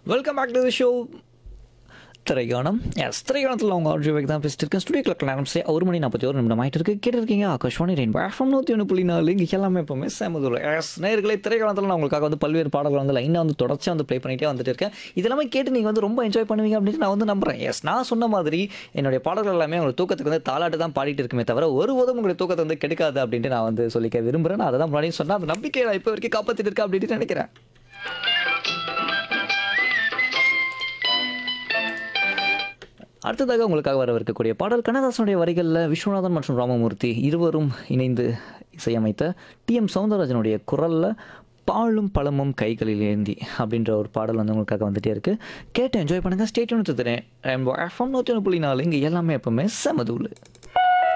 welcome back to the show Thiraiganam yes திரைகானத்தில் அவங்க RJ தான் பேசிட்டு இருக்கேன் ஸ்டுடியோ கிளக் நேரம் சே ஒரு மணி நாற்பத்தி ஒரு நிமிடம் ஆகிட்டு இருக்கு கேட்டிருக்கீங்க ஆகாஷ்வாணி ரெயின் எஃப்எம் நூற்றி ஒன்று புள்ளி நாலு இங்கே எல்லாமே எப்போவுமே சேமதுல எஸ் நேர்களை திரைக்காலத்தில் நான் உங்களுக்காக வந்து பல்வேறு பாடல்கள் வந்து லைனாக வந்து தொடர்ச்சியாக வந்து ப்ளே பண்ணிகிட்டே வந்துட்டு இருக்கேன் இதெல்லாமே கேட்டு நீங்கள் வந்து ரொம்ப என்ஜாய் பண்ணுவீங்க அப்படின்னு நான் வந்து நம்புறேன் எஸ் நான் சொன்ன மாதிரி என்னுடைய பாடல்கள் எல்லாமே உங்களுக்கு தூக்கத்துக்கு வந்து தாளாட்டு தான் பாடிட்டு இருக்குமே தவிர ஒருபோதும் உங்களுடைய தூக்கத்தை வந்து கெடுக்காது அப்படின்ட்டு நான் வந்து சொல்லிக்க விரும்புகிறேன் நான் அதை தான் முன்னாடி சொன்னேன் அந்த நம்பிக்கையை நான் இப்போ வரைக்கும் காப்பாற்றிட்டு இருக்கேன் அப்படின்ட்டு நினைக்கிறேன் அடுத்ததாக உங்களுக்காக வரவிருக்கக்கூடிய பாடல் கண்ணதாசனுடைய வரிகளில் விஸ்வநாதன் மற்றும் ராமமூர்த்தி இருவரும் இணைந்து இசையமைத்த டி எம் சவுந்தரராஜனுடைய குரலில் பாலும் பழமும் கைகளில் ஏந்தி அப்படின்ற ஒரு பாடல் வந்து உங்களுக்காக வந்துட்டே இருக்கு கேட்டு என்ஜாய் பண்ணுங்கள் ஸ்டேட்யூன் தரேன் எஃப்எம் நூற்றி ஒன்று புள்ளி நாலு இங்கே எல்லாமே எப்பவுமே செமதூள்